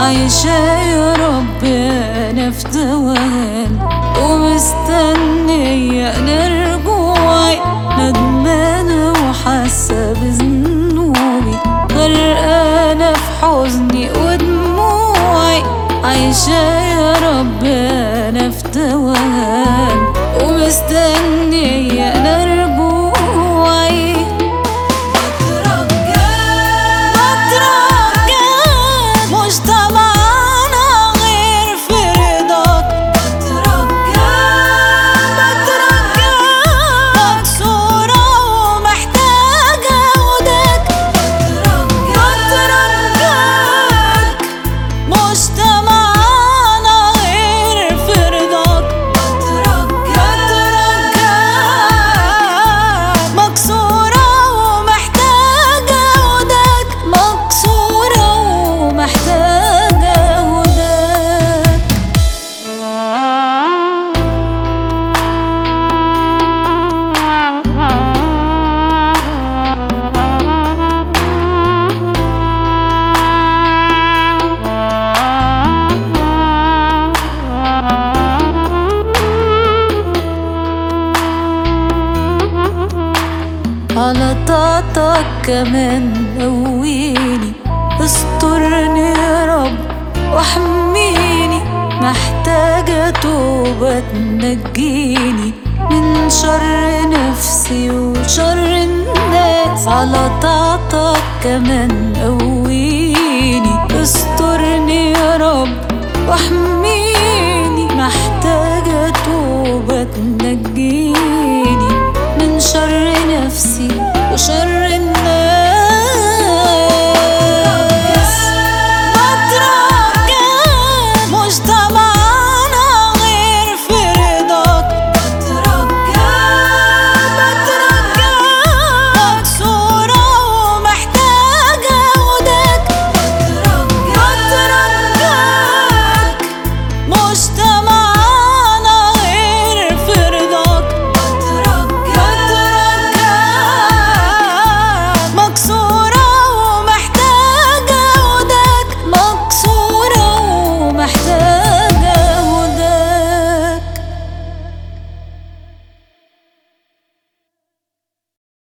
عايشة يا رب أنا في توهان ومستنية لرجوعي ندمانة وحاسة بذنوبي غرقانة في حزني ودموعي عايشة يا رب أنا في توهان ومستنية لرجوعي بترجاك مش طمعانة غير في رضاك بترجاك مكسورة ومحتاجة هداك بترجاك مش طمعانة غير في رضاك بترجاك مكسورة ومحتاجة هداك مكسورة ومحتاجة هداك على طاعتك كمان قويني استرني يا رب واحميني محتاجة توبة تنجيني من شر نفسي وشر الناس على طاعتك كمان قويني استرني يا رب واحميني